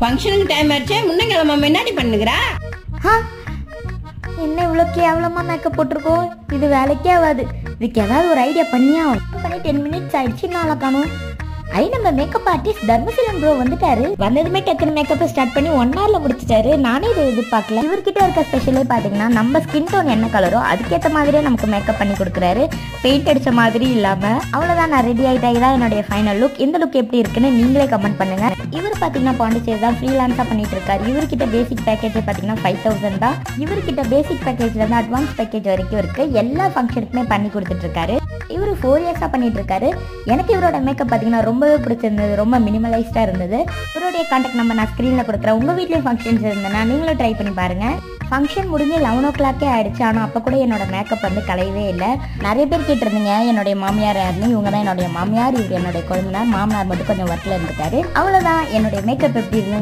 ஃபங்க்ஷனுக்கு டைம் ஆச்சே முன்ன கிளம்ப முன்னாடி பண்ணுகிறா ஹா என்ன இவ்வளோ கேவலமாக மேக்கப் போட்டிருக்கோம் இது வேலைக்கே ஆகாது இதுக்கு ஏதாவது ஒரு ஐடியா பண்ணியா பண்ணி டென் மினிட்ஸ் ஆயிடுச்சு நாளை காணும் ஐ நம்ம மேக்கப் ஆர்டிஸ்ட் தர்மசீலன் ப்ரோ வந்துட்டாரு வந்ததுமே டக்குனு மேக்கப் ஸ்டார்ட் பண்ணி ஒன் ஹவர்ல முடிச்சிட்டாரு நானே இதை எதிர்பார்க்கல இவர்கிட்ட இருக்க ஸ்பெஷலே பார்த்தீங்கன்னா நம்ம ஸ்கின் டோன் என்ன கலரோ அதுக்கேற்ற மாதிரியே நமக்கு மேக்கப் பண்ணி கொடுக்குறாரு பெயிண்ட் அடிச்ச மாதிரி இல்லாம அவ்வளோதான் நான் ரெடி ஆகிட்டா இதான் என்னுடைய ஃபைனல் லுக் இந்த லுக் எப்படி இருக்குன்னு நீங்களே கமெண்ட் பண்ணுங்க இவர் பார்த்தீங்கன்னா பாண்டிச்சேரி தான் ஃப்ரீலான்ஸாக பண்ணிட்டு இருக்காரு இவர்கிட்ட பேசிக் பேக்கேஜ் பார்த்தீங்கன்னா ஃபைவ் தௌசண்ட் தான் இவர்கிட்ட பேசிக் பேக்கேஜ்ல இருந்து அட்வான்ஸ் பேக்கேஜ் வரைக்கும் இருக்கு எல்லா ஃபங்க்ஷனுக்குமே பண்ணி கொடுத்துட்டு இருக்காரு இவர் ஃபோர் இயர்ஸாக பண்ணிட்டு இருக்காரு எனக்கு இவரோட மேக்கப் பார்த்தீங்கன்னா ரொம்பவே பிடிச்சிருந்தது ரொம்ப மினிமலைஸ்டாக இருந்தது இவருடைய கான்டாக்ட் நம்பர் நான் ஸ்க்ரீனில் கொடுக்குறேன் உங்கள் வீட்லேயும் ஃபங்க்ஷன்ஸ் இருந்தேன்னா நீங்களும் ட்ரை பண்ணி பாருங்க ஃபங்க்ஷன் முடிஞ்சு லெவன் ஓ கிளாக்கே ஆயிடுச்சு ஆனால் அப்போ கூட என்னோட மேக்கப் வந்து கலையவே இல்லை நிறைய பேர் கேட்டிருந்தீங்க என்னுடைய மாமியார் யாருன்னு இவங்க தான் என்னுடைய மாமியார் இவர் என்னுடைய குழந்தைனார் மாமனார் மட்டும் கொஞ்சம் ஒர்க்கில் இருந்துட்டாரு அவ்வளோதான் என்னுடைய மேக்கப் எப்படி இருந்து